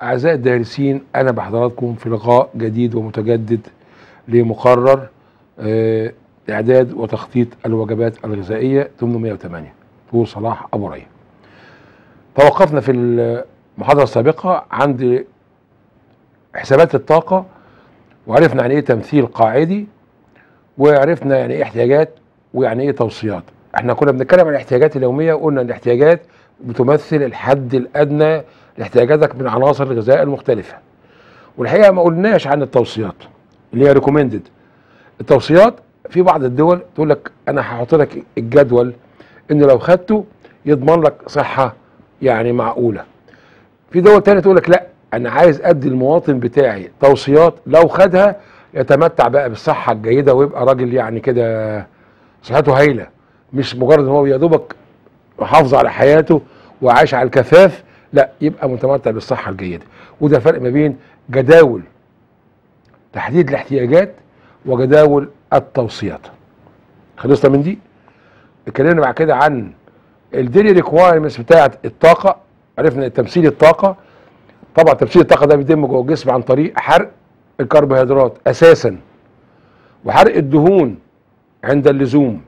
أعزائي الدارسين أنا بحضراتكم في لقاء جديد ومتجدد لمقرر آه، إعداد وتخطيط الوجبات الغذائية 808 دكتور صلاح أبو ريا توقفنا في المحاضرة السابقة عند حسابات الطاقة وعرفنا يعني إيه تمثيل قاعدي وعرفنا يعني إيه احتياجات ويعني إيه توصيات احنا كنا بنتكلم عن الاحتياجات اليومية وقلنا ان الاحتياجات بتمثل الحد الأدنى لاحتياجاتك من عناصر الغذاء المختلفة والحقيقة ما قلناش عن التوصيات اللي هي ريكومندد التوصيات في بعض الدول تقول لك انا هحط لك الجدول ان لو خدته يضمن لك صحة يعني معقولة في دول تانية تقول لك لا انا عايز ادي المواطن بتاعي توصيات لو خدها يتمتع بقى بالصحة الجيدة ويبقى راجل يعني كده صحته هايلة مش مجرد ان هو يا دوبك محافظ على حياته وعايش على الكفاف لا يبقى متمتع بالصحة الجيدة وده فرق ما بين جداول تحديد الاحتياجات وجداول التوصيات خلصنا من دي اتكلمنا بعد كده عن الديلي ريكوايرمنتس بتاعه الطاقه عرفنا تمثيل الطاقه طبعا تمثيل الطاقه ده بيتم جوه الجسم عن طريق حرق الكربوهيدرات اساسا وحرق الدهون عند اللزوم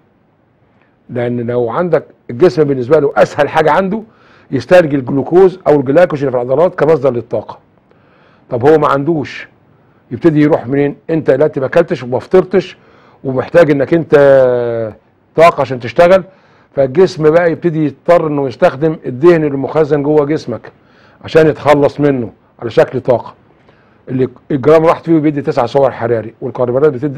لان لو عندك الجسم بالنسبه له اسهل حاجه عنده يسترجي الجلوكوز او الجلايكوجين في العضلات كمصدر للطاقه طب هو ما عندوش يبتدي يروح منين انت دلوقتي ما اكلتش وما فطرتش ومحتاج انك انت طاقه عشان تشتغل فالجسم بقى يبتدي يضطر انه يستخدم الدهن اللي مخزن جوه جسمك عشان يتخلص منه على شكل طاقه اللي الجرام واحد فيه بيدي 9 سعر حراري والكربونات بتدي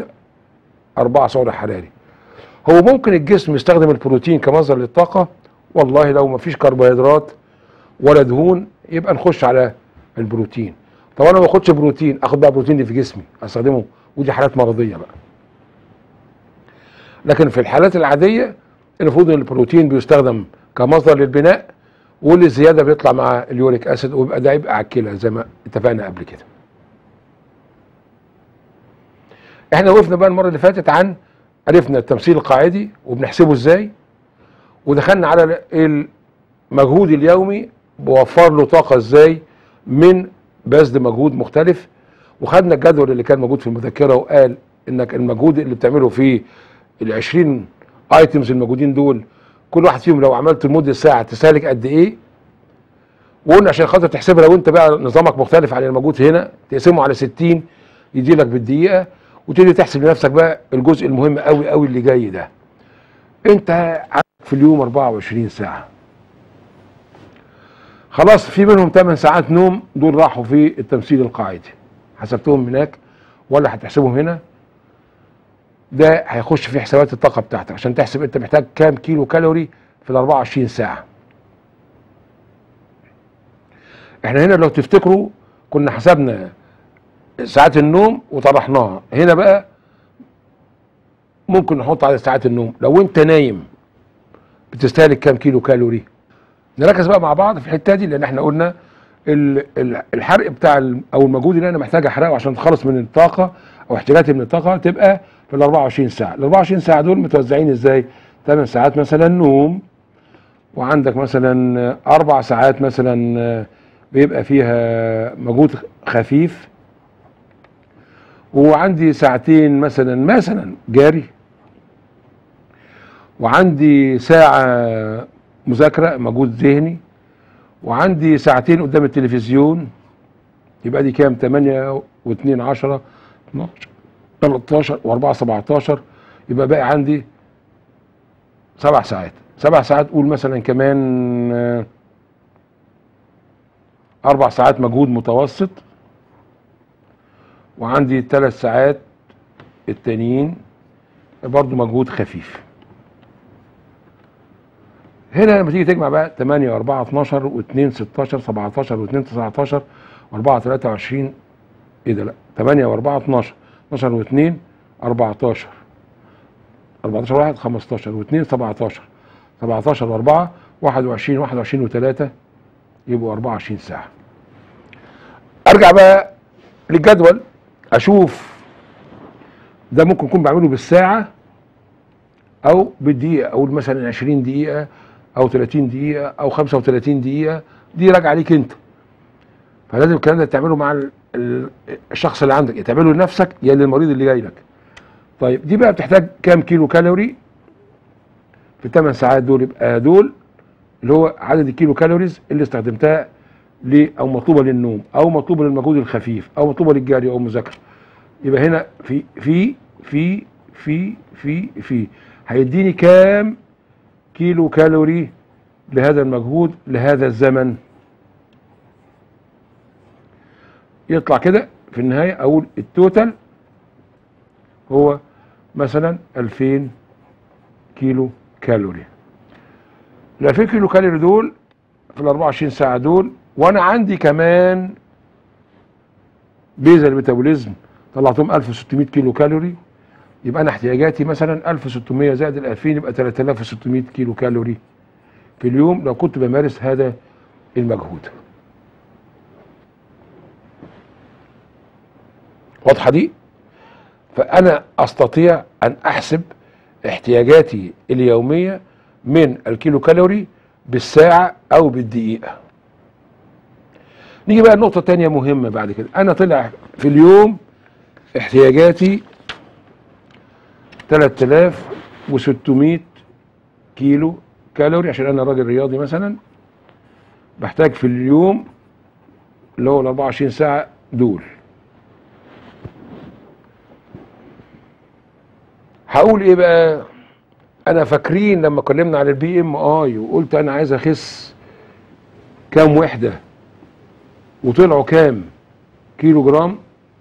4 سعر حراري هو ممكن الجسم يستخدم البروتين كمصدر للطاقه والله لو ما فيش كربوهيدرات ولا دهون يبقى نخش على البروتين طب انا ما باخدش بروتين اخد بقى بروتين اللي في جسمي استخدمه ودي حالات مرضيه بقى لكن في الحالات العاديه المفروض ان البروتين بيستخدم كمصدر للبناء واللي زياده بيطلع مع اليوريك اسيد ويبقى ده يبقى على الكلى زي ما اتفقنا قبل كده احنا وقفنا بقى المره اللي فاتت عن عرفنا التمثيل القاعدي وبنحسبه ازاي ودخلنا على المجهود اليومي بوفر له طاقه ازاي من بذل مجهود مختلف وخدنا الجدول اللي كان موجود في المذكره وقال انك المجهود اللي بتعمله في ال 20 ايتمز الموجودين دول كل واحد فيهم لو عملت لمده ساعه تستهلك قد ايه وقلنا عشان خاطر تحسبها لو انت بقى نظامك مختلف عن الموجود هنا تقسمه على 60 يدي لك بالدقيقه وتبتدي تحسب لنفسك بقى الجزء المهم قوي قوي اللي جاي ده انت عندك في اليوم 24 ساعه خلاص في منهم 8 ساعات نوم دول راحوا في التمثيل القاعدي حسبتهم هناك ولا هتحسبهم هنا ده هيخش في حسابات الطاقه بتاعتك عشان تحسب انت محتاج كام كيلو كالوري في ال 24 ساعه احنا هنا لو تفتكروا كنا حسبنا ساعات النوم وطرحناها هنا بقى ممكن نحط على ساعات النوم لو انت نايم بتستهلك كام كيلو كالوري نركز بقى مع بعض في الحته دي لان احنا قلنا الحرق بتاع او المجهود اللي انا محتاج احرقه عشان اتخلص من الطاقه او احتياجاتي من الطاقه تبقى في ال 24 ساعه ال 24 ساعه دول متوزعين ازاي 8 ساعات مثلا نوم وعندك مثلا اربع ساعات مثلا بيبقى فيها مجهود خفيف وعندي ساعتين مثلا مثلا جاري وعندي ساعه مذاكره مجهود ذهني وعندي ساعتين قدام التلفزيون يبقى دي كام 8 و2 10 12 13 و4 17 يبقى باقي عندي سبع ساعات سبع ساعات قول مثلا كمان اربع ساعات مجهود متوسط وعندي ثلاث ساعات التانيين برضو مجهود خفيف هنا لما تيجي تجمع بقى 8 و4 12 و2 16 17 و2 19 و4 23 ايه ده لا 8 و4 12 12 و2 14 14 واحد 15 و2 17 17 و4 21 21 و3 يبقوا 24 ساعه ارجع بقى للجدول اشوف ده ممكن يكون بعمله بالساعه او بالدقيقه اقول مثلا 20 دقيقه او 30 دقيقه او 35 دقيقه دي راجعه ليك انت فلازم الكلام ده تعمله مع ال- ال- الشخص اللي عندك يا تعمله لنفسك يا للمريض اللي جاي لك طيب دي بقى بتحتاج كام كيلو كالوري في الثمان ساعات دول يبقى دول اللي هو عدد الكيلو كالوريز اللي استخدمتها ل او مطلوبه للنوم او مطلوبه للمجهود الخفيف او مطلوبه للجري او المذاكره يبقى هنا في في في في في في هيديني كام كيلو كالوري لهذا المجهود لهذا الزمن يطلع كده في النهايه اقول التوتال هو مثلا 2000 كيلو كالوري ال 2000 كيلو كالوري دول في ال 24 ساعه دول وانا عندي كمان بيزل ميتابوليزم طلعتهم 1600 كيلو كالوري يبقى انا احتياجاتي مثلا 1600 زائد ال 2000 يبقى 3600 كيلو كالوري في اليوم لو كنت بمارس هذا المجهود واضحه دي فانا استطيع ان احسب احتياجاتي اليوميه من الكيلو كالوري بالساعه او بالدقيقه نيجي بقى النقطه تانية مهمه بعد كده انا طلع في اليوم احتياجاتي 3600 كيلو كالوري عشان انا راجل رياضي مثلا بحتاج في اليوم اللي هو ال 24 ساعه دول هقول ايه بقى انا فاكرين لما اتكلمنا على البي ام اي وقلت انا عايز اخس كام وحده وطلعوا كام كيلو جرام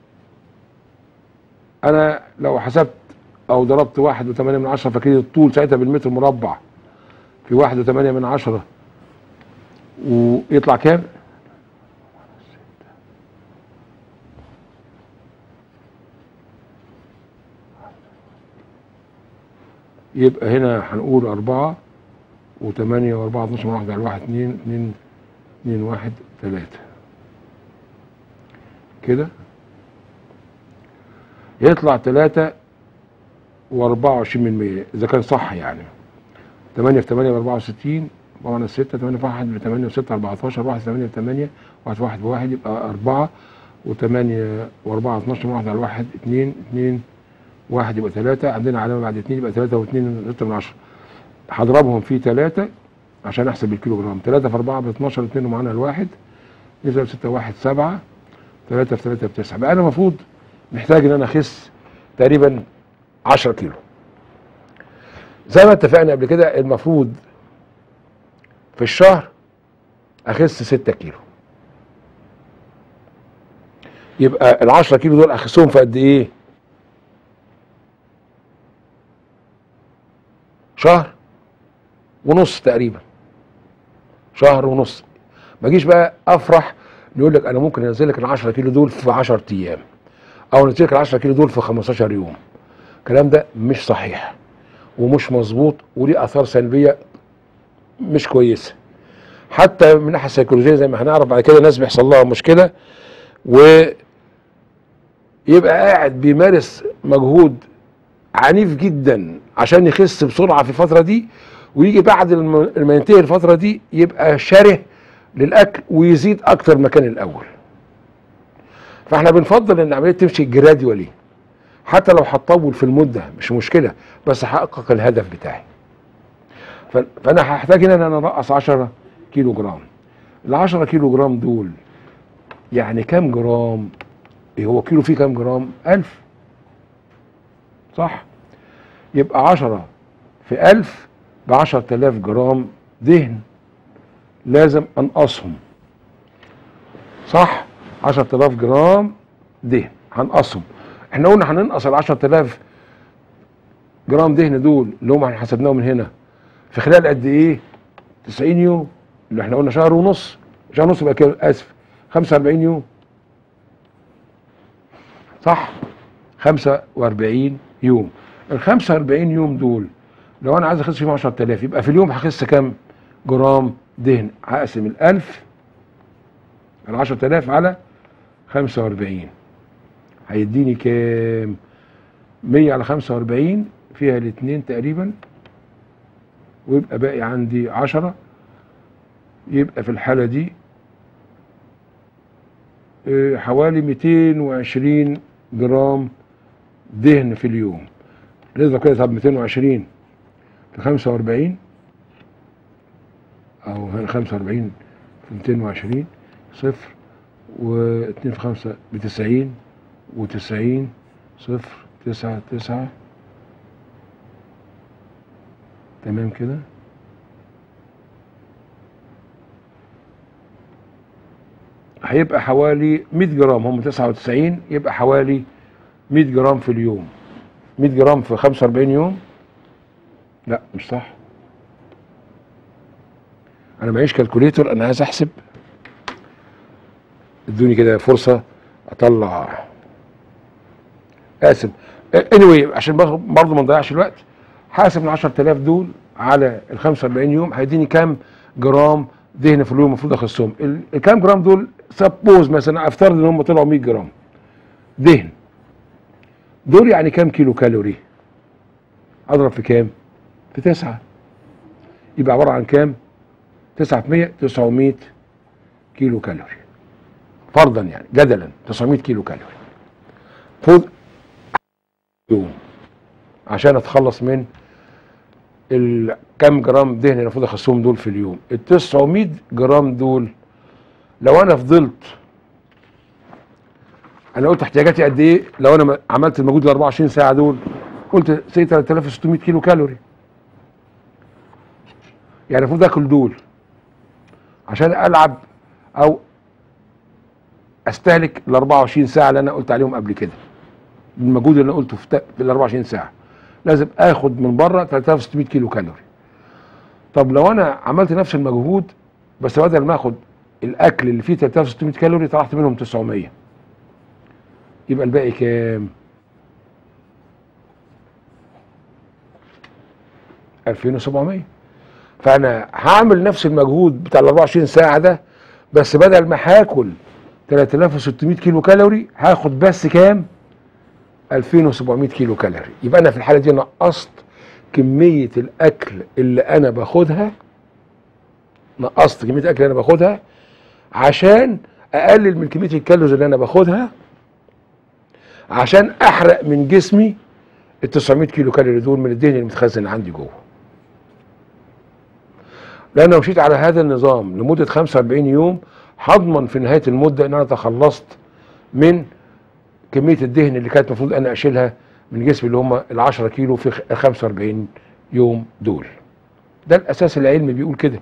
انا لو حسبت او ضربت واحد وثمانية من عشرة فاكرين الطول ساعتها بالمتر مربع في واحد وثمانية من عشرة ويطلع كام يبقى هنا هنقول أربعة وثمانية وأربعة 12 من واحد على واحد اتنين اتنين اتنين واحد تلاتة كده يطلع تلاتة وأربعة وعشرين من مية إذا كان صح يعني تمانية في تمانية بأربعة وستين طبعا الستة تمانية في واحد بتمانية وستة أربعتاشر واحد في تمانية بتمانية واحد في واحد بواحد يبقى أربعة وتمانية وأربعة اتناشر من واحد على واحد اتنين اتنين واحد يبقى ثلاثة عندنا علامة بعد اتنين يبقى ثلاثة واثنين ستة من عشرة هضربهم في ثلاثة عشان احسب الكيلو جرام ثلاثة في أربعة ب 12 اتنين ومعانا الواحد يضرب ستة واحد سبعة ثلاثة في ثلاثة بتسعة بقى أنا المفروض محتاج إن أنا أخس تقريبا 10 كيلو زي ما اتفقنا قبل كده المفروض في الشهر أخس 6 كيلو يبقى ال 10 كيلو دول أخسهم في قد إيه؟ شهر ونص تقريبا شهر ونص ما اجيش بقى افرح يقول لك انا ممكن انزل لك ال 10 كيلو دول في 10 ايام او انزل لك ال 10 كيلو دول في 15 يوم الكلام ده مش صحيح ومش مظبوط وليه اثار سلبيه مش كويسه حتى من الناحيه السيكولوجيه زي ما هنعرف بعد كده ناس بيحصل لها مشكله و يبقى قاعد بيمارس مجهود عنيف جدا عشان يخس بسرعه في الفتره دي ويجي بعد الم- ما ينتهي الفتره دي يبقى شره للاكل ويزيد اكتر ما كان الاول فاحنا بنفضل ان العمليه تمشي جراديولي حتى لو هتطول في المده مش مشكله بس احقق الهدف بتاعي ف- فانا هحتاج هنا ان انا انقص 10 كيلو جرام ال 10 كيلو جرام دول يعني كام جرام إيه هو كيلو فيه كام جرام 1000 صح يبقى 10 في 1000 ب 10000 جرام دهن لازم انقصهم صح 10000 جرام دهن هنقصهم احنا قلنا هننقص ال 10000 جرام دهن دول اللي هم احنا حسبناهم من هنا في خلال قد ايه 90 يوم اللي احنا قلنا شهر ونص شهر ونص يبقى كده اسف 45 يوم صح 45 يوم ال 45 يوم دول لو انا عايز اخس فيهم 10000 يبقى في اليوم هخس كام جرام دهن هقسم ال 1000 ال 10000 على 45 هيديني كام 100 على 45 فيها الاثنين تقريبا ويبقى باقي عندي 10 يبقى في الحالة دي آه، حوالي 220 جرام دهن في اليوم نضرب كده طب 220 في 45 او 45 في 220 صفر و2 في 5 ب 90 و90 صفر 9 9 تمام كده هيبقى حوالي 100 جرام هم 99 يبقى حوالي 100 جرام في اليوم 100 جرام في 45 يوم لا مش صح انا معيش كالكوليتور انا عايز احسب ادوني كده فرصه اطلع قاسم anyway عشان برضه ما نضيعش الوقت حاسب ال 10000 دول على ال 45 يوم هيديني كام جرام دهن في اليوم المفروض اخصهم ال- الكام جرام دول سبوز مثلا افترض ان هم طلعوا 100 جرام دهن دول يعني كام كيلو كالوري اضرب في كام في 9 يبقى عباره عن كام 9 في 100 900 كيلو كالوري فرضا يعني جدلا 900 كيلو كالوري فوق يوم عشان اتخلص من ال- كام جرام دهن المفروض اخصهم دول في اليوم ال 900 جرام دول لو انا فضلت انا قلت احتياجاتي قد ايه لو انا م- عملت المجهود ال 24 ساعه دول قلت سي 3600 كيلو كالوري يعني المفروض اكل دول عشان العب او استهلك ال 24 ساعه اللي انا قلت عليهم قبل كده المجهود اللي انا قلته في ت- في ال 24 ساعه لازم اخد من بره 3600 كيلو كالوري طب لو انا عملت نفس المجهود بس بدل ما اخد الاكل اللي فيه 3600 كالوري طرحت منهم 900 يبقى الباقي كام 2700 فانا هعمل نفس المجهود بتاع ال 24 ساعه ده بس بدل ما هاكل 3600 كيلو كالوري هاخد بس كام 2700 كيلو كالوري يبقى انا في الحاله دي نقصت كميه الاكل اللي انا باخدها نقصت كميه الاكل اللي انا باخدها عشان اقلل من كميه الكالوريز اللي انا باخدها عشان احرق من جسمي ال 900 كيلو كالوري دول من الدهن اللي متخزن عندي جوه لان لو مشيت على هذا النظام لمده 45 يوم هضمن في نهايه المده ان انا تخلصت من كميه الدهن اللي كانت المفروض انا اشيلها من جسمي اللي هم ال 10 كيلو في ال 45 يوم دول ده الاساس العلمي بيقول كده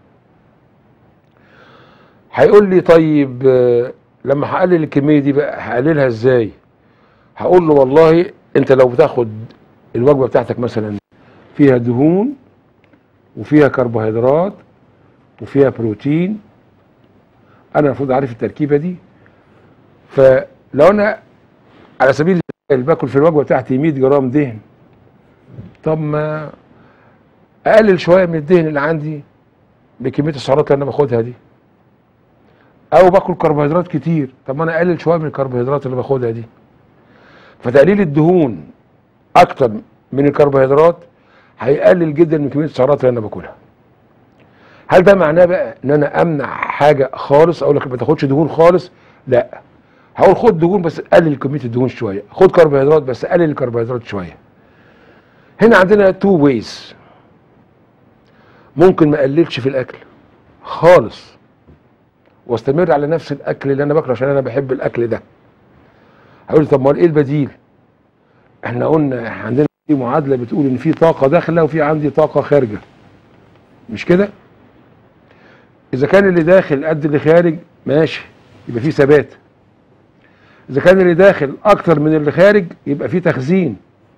هيقول لي طيب آه، لما هقلل الكميه دي بقى هقللها ازاي هقول له والله انت لو بتاخد الوجبه بتاعتك مثلا فيها دهون وفيها كربوهيدرات وفيها بروتين انا المفروض عارف التركيبه دي فلو انا على سبيل المثال باكل في الوجبه بتاعتي 100 جرام دهن طب ما اقلل شويه من الدهن اللي عندي بكميه السعرات اللي انا باخدها دي او باكل كربوهيدرات كتير طب ما انا اقلل شويه من الكربوهيدرات اللي باخدها دي فتقليل الدهون اكتر من الكربوهيدرات هيقلل جدا من كميه السعرات اللي انا باكلها هل ده معناه بقى ان انا امنع حاجه خالص اقول لك ما تاخدش دهون خالص لا هقول خد دهون بس قلل كميه الدهون شويه خد كربوهيدرات بس قلل الكربوهيدرات شويه هنا عندنا تو ويز ممكن ما اقللش في الاكل خالص واستمر على نفس الاكل اللي انا باكله عشان انا بحب الاكل ده هيقول لي طب ما ايه البديل احنا قلنا إحنا عندنا في معادله بتقول ان في طاقه داخله وفي عندي طاقه خارجه مش كده اذا كان اللي داخل قد اللي خارج ماشي يبقى في ثبات اذا كان اللي داخل اكتر من اللي خارج يبقى في تخزين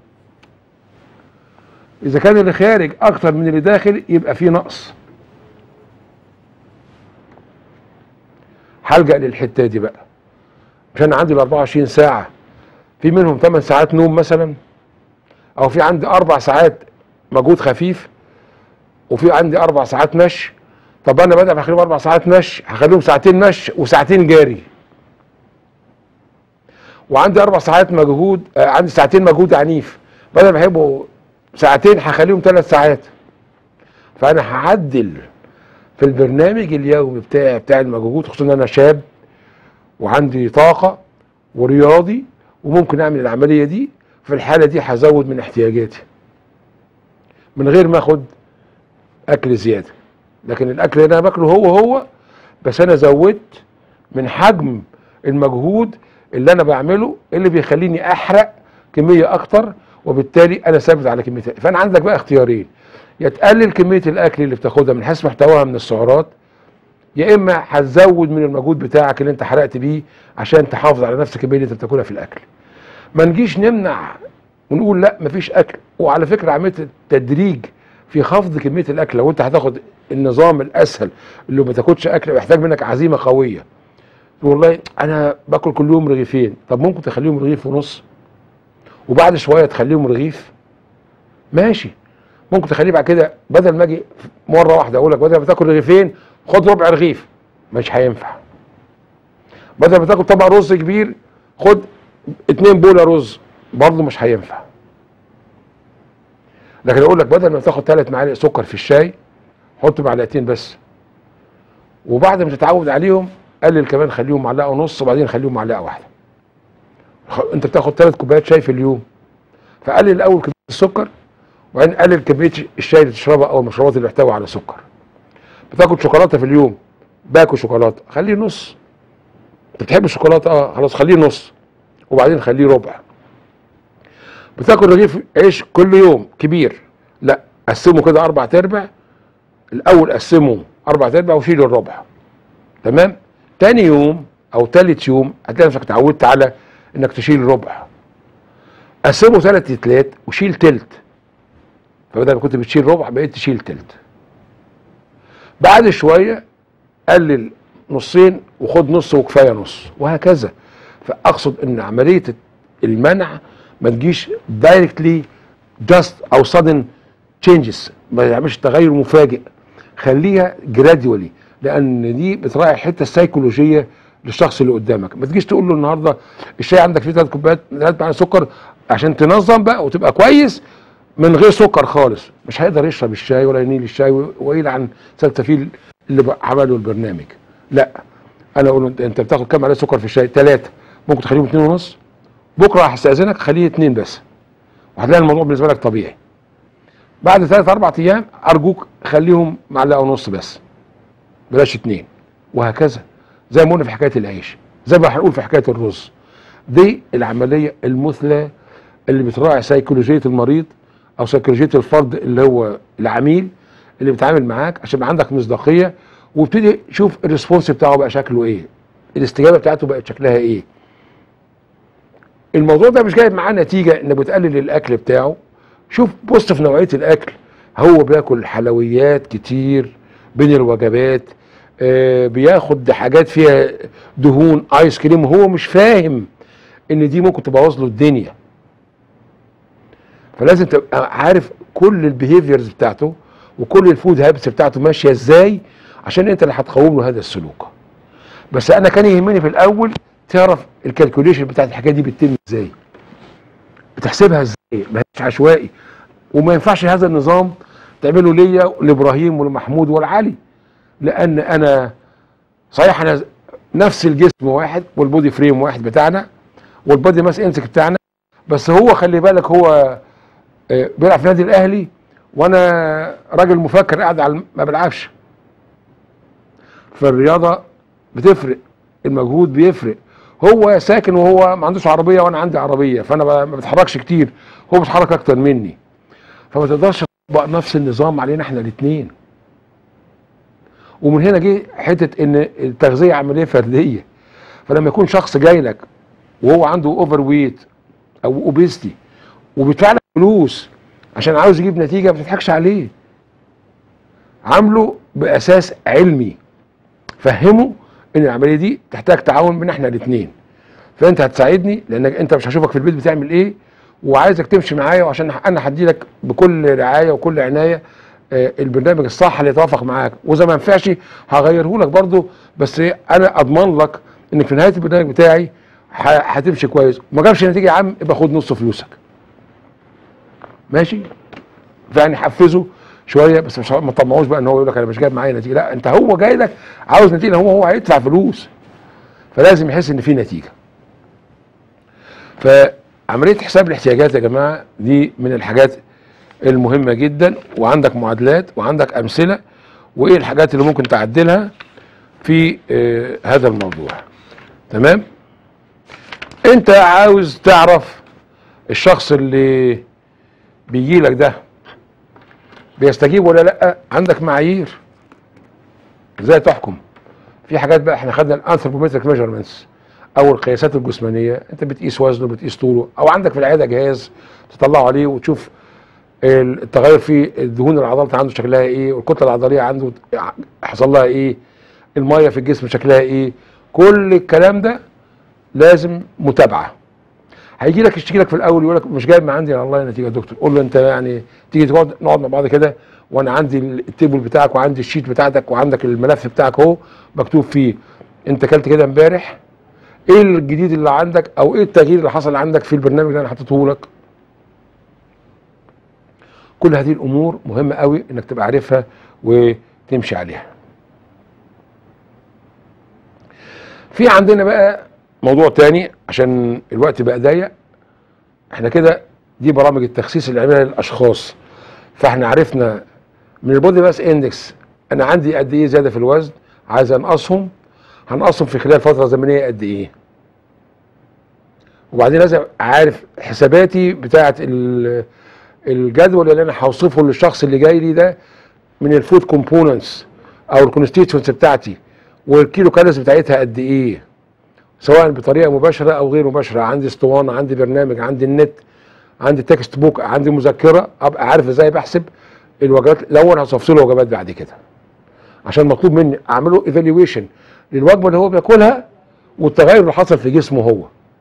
اذا كان اللي خارج اكتر من اللي داخل يبقى في نقص هلجأ للحته دي بقى عشان عندي ال 24 ساعه في منهم 8 ساعات نوم مثلا او في عندي اربع ساعات مجهود خفيف وفي عندي اربع ساعات مشي طب انا بدل ما اخليهم اربع ساعات مشي هخليهم ساعتين مشي وساعتين جاري وعندي اربع ساعات مجهود آه عندي ساعتين مجهود عنيف بدل ما يبقوا ساعتين هخليهم ثلاث ساعات فانا هعدل في البرنامج اليومي بتاعي بتاع المجهود خصوصا ان انا شاب وعندي طاقه ورياضي وممكن اعمل العمليه دي في الحاله دي هزود من احتياجاتي من غير ما اخد اكل زياده لكن الاكل اللي انا باكله هو هو بس انا زودت من حجم المجهود اللي انا بعمله اللي بيخليني احرق كميه اكتر وبالتالي انا ثابت على كميه فانا عندك بقى اختيارين يا تقلل كميه الاكل اللي بتاخدها من حيث محتواها من السعرات يا اما هتزود من المجهود بتاعك اللي انت حرقت بيه عشان تحافظ على نفس الكميه اللي انت بتاكلها في الاكل ما نجيش نمنع ونقول لا مفيش اكل وعلى فكره عمليه التدريج في خفض كميه الاكل لو انت هتاخد النظام الاسهل اللي ما تاكلش اكل محتاج منك عزيمه قويه والله انا باكل كل يوم رغيفين طب ممكن تخليهم رغيف ونص وبعد شويه تخليهم رغيف ماشي ممكن تخليه بعد كده بدل ما اجي مره واحده اقول لك بدل ما تاكل رغيفين خد ربع رغيف مش هينفع بدل ما تاكل طبق رز كبير خد اتنين بوله رز برضه مش هينفع لكن اقول لك بدل ما تاخد ثلاث معالق سكر في الشاي حط معلقتين بس وبعد ما تتعود عليهم قلل كمان خليهم معلقه ونص وبعدين خليهم معلقه واحده خ- انت بتاخد ثلاث كوبايات شاي في اليوم فقلل الاول كميه السكر وبعدين قلل كميه الشاي اللي تشربها او المشروبات اللي تحتوي على سكر بتاكل شوكولاته في اليوم باكل شوكولاته خليه نص انت بتحب الشوكولاته اه خلاص خليه نص وبعدين خليه ربع بتاكل رغيف عيش كل يوم كبير لا قسمه كده اربع ارباع الاول قسمه اربع ارباع وشيل الربع تمام تاني يوم او تالت يوم هتلاقي نفسك اتعودت على انك تشيل ربع قسمه ثلاث تلات وشيل تلت فبدل ما كنت بتشيل ربع بقيت تشيل تلت بعد شويه قلل نصين وخد نص وكفايه نص وهكذا فاقصد ان عمليه المنع ما تجيش دايركتلي جاست او sudden changes ما يعملش تغير مفاجئ خليها جراديولي لان دي بتراعي الحته السيكولوجيه للشخص اللي قدامك ما تجيش تقول له النهارده الشاي عندك فيه ثلاث كوبايات ثلاث معالق سكر عشان تنظم بقى وتبقى كويس من غير سكر خالص مش هيقدر يشرب الشاي ولا ينيل الشاي ويلعن سلسفيل اللي بقى عمله البرنامج لا انا اقول له انت- انت بتاخد كام معلقه سكر في الشاي ثلاثه ممكن تخليهم اثنين ونص بكره هستاذنك خليه اثنين بس وهتلاقي الموضوع بالنسبه لك طبيعي بعد ثلاث اربع ايام ارجوك خليهم معلقه ونص بس بلاش اثنين وهكذا زي ما قلنا في حكايه العيش زي ما هنقول في حكايه الرز دي العمليه المثلى اللي بتراعي سيكولوجيه المريض او سيكولوجيه الفرد اللي هو العميل اللي بيتعامل معاك عشان يبقى عندك مصداقيه وابتدي شوف الريسبونس بتاعه بقى شكله ايه الاستجابه بتاعته بقت شكلها ايه الموضوع ده مش جايب معاه نتيجه انك بتقلل الاكل بتاعه شوف بص في نوعيه الاكل هو بياكل حلويات كتير بين الوجبات آه بياخد حاجات فيها دهون ايس كريم وهو مش فاهم ان دي ممكن تبوظ له الدنيا فلازم تبقى عارف كل البيهيفيرز بتاعته وكل الفود هابتس بتاعته ماشيه ازاي عشان انت اللي هتقوم له هذا السلوك بس انا كان يهمني في الاول تعرف الكالكوليشن بتاعت الحكايه دي بتتم ازاي بتحسبها ازاي ما هيش عشوائي وما ينفعش هذا النظام تعمله ليا لابراهيم ولمحمود ولعلي لان انا صحيح انا نفس الجسم واحد والبودي فريم واحد بتاعنا والبودي ماس انسك بتاعنا بس هو خلي بالك هو آه، بيلعب في النادي الاهلي وانا راجل مفكر قاعد على الم- ما بلعبش فالرياضه بتفرق المجهود بيفرق هو ساكن وهو ما عندوش عربيه وانا عندي عربيه فانا ب- ما بتحركش كتير هو بيتحرك اكتر مني فما تقدرش تطبق نفس النظام علينا احنا الاثنين ومن هنا جه حته ان التغذيه عمليه فرديه فلما يكون شخص جاي لك وهو عنده اوفر ويت او اوبيستي وبيدفع لك فلوس عشان عاوز يجيب نتيجه ما تضحكش عليه عامله باساس علمي فهمه ان العمليه دي تحتاج تعاون بين احنا الاثنين فانت هتساعدني لانك انت مش هشوفك في البيت بتعمل ايه وعايزك تمشي معايا وعشان انا هدي لك بكل رعايه وكل عنايه آه، البرنامج الصح اللي يتوافق معاك واذا ما ينفعش هغيره لك برضه بس إيه، انا اضمن لك انك في نهايه البرنامج بتاعي ه- هتمشي كويس ما جابش نتيجه يا عم يبقى خد نص فلوسك ماشي فيعني حفزه شويه بس مش ما تطمعوش بقى ان هو يقول لك انا مش جايب معايا نتيجه لا انت هو جاي لك عاوز نتيجه هو هو هيدفع فلوس فلازم يحس ان في نتيجه فعمليه حساب الاحتياجات يا جماعه دي من الحاجات المهمه جدا وعندك معادلات وعندك امثله وايه الحاجات اللي ممكن تعدلها في آه هذا الموضوع تمام انت عاوز تعرف الشخص اللي بيجي لك ده بيستجيب ولا لا عندك معايير ازاي تحكم في حاجات بقى احنا خدنا الانثروبومتريك ميجرمنتس او القياسات الجسمانيه انت بتقيس وزنه بتقيس طوله او عندك في العياده جهاز تطلعه عليه وتشوف التغير في الدهون العضلات عنده شكلها ايه والكتله العضليه عنده حصل لها ايه الميه في الجسم شكلها ايه كل الكلام ده لازم متابعه هيجي لك يشتكي لك في الاول يقول لك مش جايب من عندي والله نتيجه يا دكتور قول له انت يعني تيجي تقعد نقعد مع بعض كده وانا عندي التيبل بتاعك وعندي الشيت بتاعتك وعندك الملف بتاعك اهو مكتوب فيه انت اكلت كده امبارح ايه الجديد اللي عندك او ايه التغيير اللي حصل عندك في البرنامج اللي انا حطيته لك كل هذه الامور مهمه قوي انك تبقى عارفها وتمشي عليها في عندنا بقى موضوع تاني عشان الوقت بقى ضيق احنا كده دي برامج التخسيس اللي عملها للاشخاص فاحنا عرفنا من البودي ماس اندكس انا عندي قد ايه زياده في الوزن عايز انقصهم هنقصهم في خلال فتره زمنيه قد ايه وبعدين لازم عارف حساباتي بتاعه الجدول اللي انا هوصفه للشخص اللي جاي لي ده من الفود كومبوننتس او الكونستيتوينتس بتاعتي والكيلو كالوريز بتاعتها قد ايه سواء بطريقه مباشره او غير مباشره عندي اسطوانه عندي برنامج عندي النت عندي تكست بوك عندي مذكره ابقى عارف ازاي بحسب الوجبات الاول هصفص له وجبات بعد كده عشان مطلوب مني اعمله ايفالويشن للوجبه اللي هو بياكلها والتغير اللي حصل في جسمه هو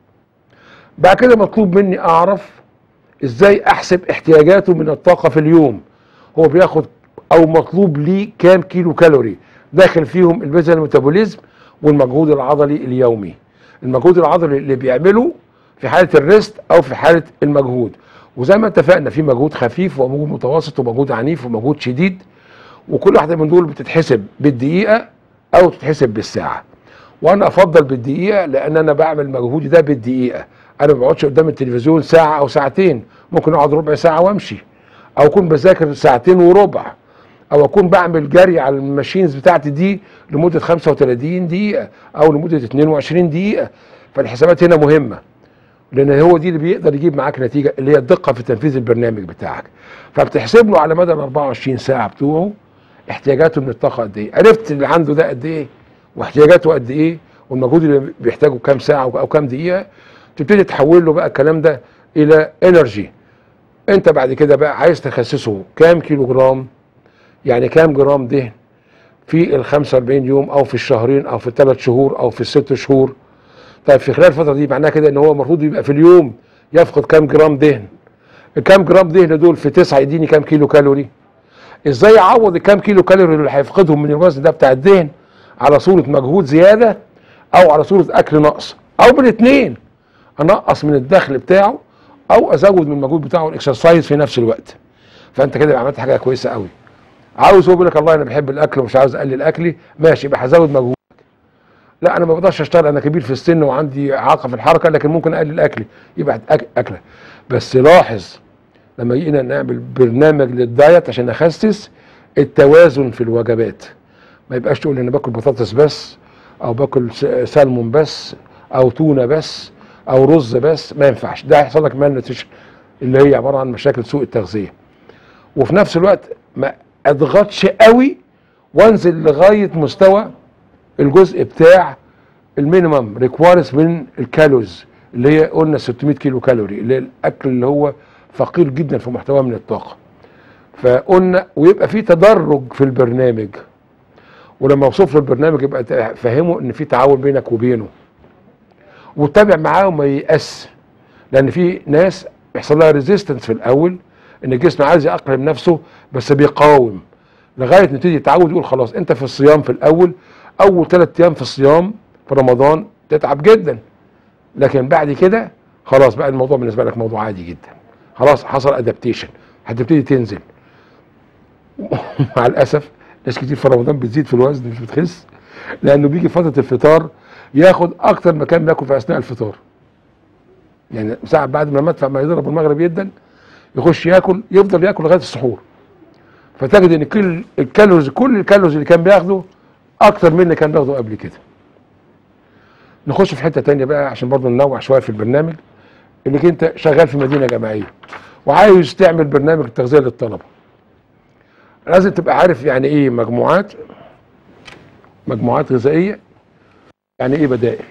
بعد كده مطلوب مني اعرف ازاي احسب احتياجاته من الطاقه في اليوم هو بياخد او مطلوب ليه كام كيلو كالوري داخل فيهم البيزل الميتابوليزم والمجهود العضلي اليومي المجهود العضلي اللي بيعمله في حاله الريست او في حاله المجهود وزي ما اتفقنا في مجهود خفيف ومجهود متوسط ومجهود عنيف ومجهود شديد وكل واحده من دول بتتحسب بالدقيقه او تتحسب بالساعه وانا افضل بالدقيقه لان انا بعمل مجهودي ده بالدقيقه انا ما بقعدش قدام التلفزيون ساعه او ساعتين ممكن اقعد ربع ساعه وامشي او اكون بذاكر ساعتين وربع او اكون بعمل جري على الماشينز بتاعتي دي لمده 35 دقيقه او لمده 22 دقيقه فالحسابات هنا مهمه لان هو دي اللي بيقدر يجيب معاك نتيجه اللي هي الدقه في تنفيذ البرنامج بتاعك فبتحسب له على مدى ال 24 ساعه بتوعه احتياجاته من الطاقه قد ايه عرفت اللي عنده ده قد ايه واحتياجاته قد ايه والمجهود اللي بيحتاجه كام ساعه او كام دقيقه تبتدي تحول له بقى الكلام ده الى انرجي انت بعد كده بقى عايز تخسسه كام كيلو جرام يعني كام جرام دهن في ال 45 يوم او في الشهرين او في الثلاث شهور او في الست شهور طيب في خلال الفتره دي معناها كده ان هو المفروض يبقى في اليوم يفقد كام جرام دهن الكام جرام دهن دول في تسعه يديني كام كيلو كالوري ازاي اعوض الكام كيلو كالوري اللي هيفقدهم من الوزن ده بتاع الدهن على صوره مجهود زياده او على صوره اكل نقص او بالاثنين انقص من الدخل بتاعه او ازود من المجهود بتاعه الاكسرسايز في نفس الوقت فانت كده عملت حاجه كويسه قوي عاوز هو بيقول لك الله انا بحب الاكل ومش عاوز اقلل اكلي ماشي يبقى هزود مجهود لا انا ما بقدرش اشتغل انا كبير في السن وعندي اعاقه في الحركه لكن ممكن اقلل اكلي يبقى أك... اكله بس لاحظ لما جينا نعمل برنامج للدايت عشان اخسس التوازن في الوجبات ما يبقاش تقول انا باكل بطاطس بس او باكل سلمون بس او تونه بس او رز بس ما ينفعش ده هيحصل لك مال اللي هي عباره عن مشاكل سوء التغذيه وفي نفس الوقت ما اضغطش قوي وانزل لغايه مستوى الجزء بتاع المينيمم ريكوارس من الكالوريز اللي هي قلنا 600 كيلو كالوري اللي هي الاكل اللي هو فقير جدا في محتواه من الطاقه فقلنا ويبقى في تدرج في البرنامج ولما اوصف له البرنامج يبقى تفهمه ان في تعاون بينك وبينه وتتابع معاه وما ييأس لان في ناس بيحصل لها ريزيستنس في الاول ان الجسم عايز يأقلم نفسه بس بيقاوم لغايه نبتدي يتعود يقول خلاص انت في الصيام في الاول اول ثلاث ايام في الصيام في رمضان تتعب جدا لكن بعد كده خلاص بقى الموضوع بالنسبه لك موضوع عادي جدا خلاص حصل ادابتيشن هتبتدي تنزل مع الاسف ناس كتير في رمضان بتزيد في الوزن مش بتخس لانه بيجي فتره الفطار ياخد اكتر ما كان بياكل في اثناء الفطار يعني ساعة بعد ما المدفع ما يضرب المغرب جدا يخش ياكل يفضل ياكل لغايه السحور فتجد ان كل الكالوريز كل الكالوريز اللي كان بياخده اكتر من اللي كان بياخده قبل كده نخش في حته تانية بقى عشان برضه ننوع شويه في البرنامج انك انت شغال في مدينه جامعيه وعايز تعمل برنامج تغذيه للطلبه لازم تبقى عارف يعني ايه مجموعات مجموعات غذائيه يعني ايه بدائل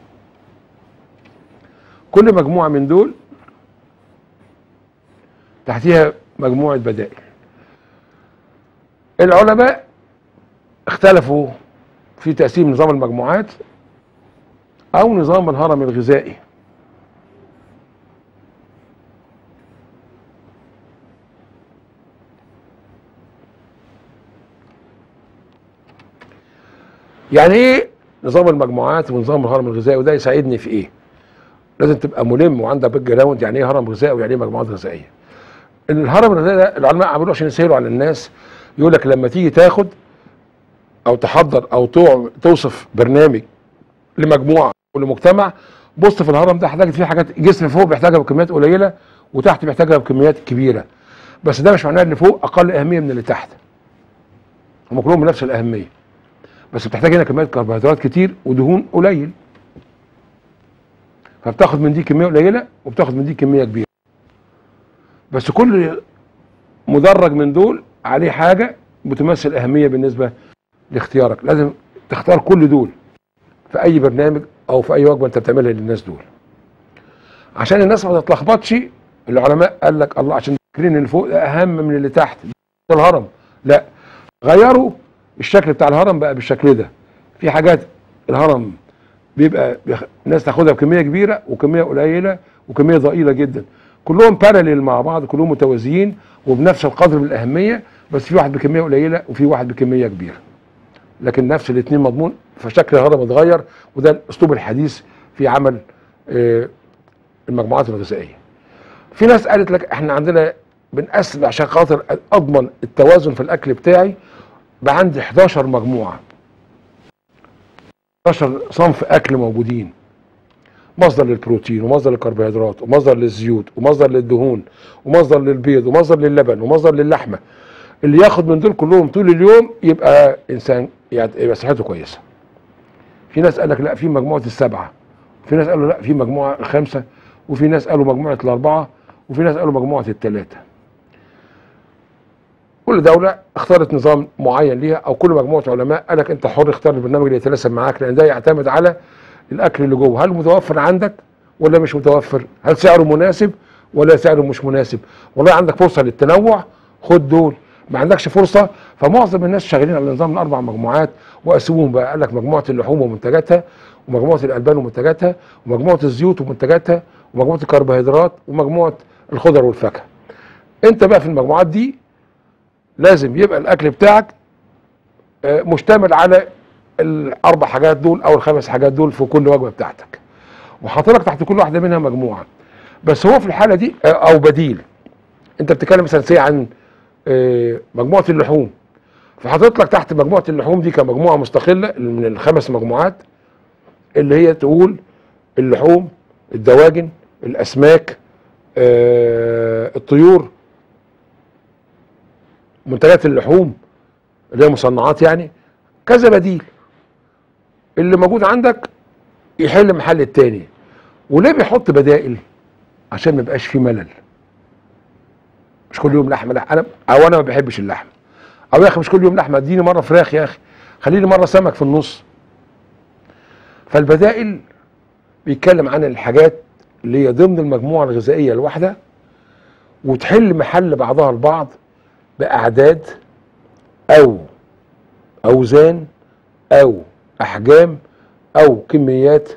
كل مجموعه من دول تحتيها مجموعه بدائل العلماء اختلفوا في تقسيم نظام المجموعات او نظام الهرم الغذائي يعني ايه نظام المجموعات ونظام الهرم الغذائي وده يساعدني في ايه لازم تبقى ملم وعندك باك جراوند يعني ايه هرم غذائي ويعني ايه مجموعات غذائيه الهرم الغذائي ده العلماء عملوه عشان يسهلوا على الناس يقول لك لما تيجي تاخد او تحضر او تو- توصف برنامج لمجموعه ولمجتمع بص في الهرم ده هتلاقي فيه حاجات جسم فوق بيحتاجها بكميات قليله وتحت بيحتاجها بكميات كبيره بس ده مش معناه اللي فوق اقل اهميه من اللي تحت هم كلهم بنفس الاهميه بس بتحتاج هنا كميات كربوهيدرات كتير ودهون قليل فبتاخد من دي كميه قليله وبتاخد من دي كميه كبيره بس كل مدرج من دول عليه حاجه بتمثل اهميه بالنسبه لاختيارك لازم تختار كل دول في اي برنامج او في اي وجبه انت بتعملها للناس دول عشان الناس ما تتلخبطش العلماء قال لك الله عشان فاكرين ان اللي فوق ده اهم من اللي تحت ده الهرم لا غيروا الشكل بتاع الهرم بقى بالشكل ده في حاجات الهرم بيبقى بيخ... الناس تاخدها بكميه كبيره وكميه قليله وكميه ضئيله جدا كلهم باراليل مع بعض كلهم متوازيين وبنفس القدر من الاهميه بس في واحد بكميه قليله وفي واحد بكميه كبيره لكن نفس الاثنين مضمون فشكل الهرم اتغير وده الاسلوب الحديث في عمل آه، المجموعات الغذائيه في ناس قالت لك احنا عندنا بنقسم عشان خاطر اضمن التوازن في الاكل بتاعي بقى عندي 11 مجموعه 11 صنف اكل موجودين مصدر للبروتين ومصدر للكربوهيدرات ومصدر للزيوت ومصدر للدهون ومصدر للبيض ومصدر للبن ومصدر للحمه اللي ياخد من دول كلهم طول اليوم يبقى انسان يعني يبقى صحته كويسه في ناس قال لك لا في مجموعه السبعه في ناس قالوا لا في مجموعه الخمسه وفي ناس قالوا مجموعه الاربعه وفي ناس قالوا مجموعه الثلاثه كل دوله اختارت نظام معين ليها او كل مجموعه علماء قال لك انت حر اختار البرنامج اللي يتناسب معاك لان ده يعتمد على الاكل اللي جوه هل متوفر عندك ولا مش متوفر هل سعره مناسب ولا سعره مش مناسب والله عندك فرصه للتنوع خد دول ما عندكش فرصه فمعظم الناس شغالين على نظام الاربع مجموعات وقسموهم بقى قال لك مجموعه اللحوم ومنتجاتها ومجموعه الالبان ومنتجاتها ومجموعه الزيوت ومنتجاتها ومجموعه الكربوهيدرات ومجموعه الخضر والفاكهه انت بقى في المجموعات دي لازم يبقى الاكل بتاعك آه، مشتمل على الاربع حاجات دول او الخمس حاجات دول في كل وجبه بتاعتك وحاطط لك تحت كل واحده منها مجموعه بس هو في الحاله دي آه، او بديل انت بتتكلم مثلا سي عن آه، مجموعه اللحوم فحاطط لك تحت مجموعه اللحوم دي كمجموعه مستقله من الخمس مجموعات اللي هي تقول اللحوم الدواجن الاسماك آه، الطيور منتجات اللحوم اللي هي مصنعات يعني كذا بديل اللي موجود عندك يحل محل التاني وليه بيحط بدائل عشان ما يبقاش فيه ملل مش كل يوم لحمه لا انا او انا ما بحبش اللحمه او يا اخي مش كل يوم لحمه اديني مره فراخ يا اخي خليني مره سمك في النص فالبدائل بيتكلم عن الحاجات اللي هي ضمن المجموعه الغذائيه الواحده وتحل محل بعضها البعض باعداد او اوزان او احجام او كميات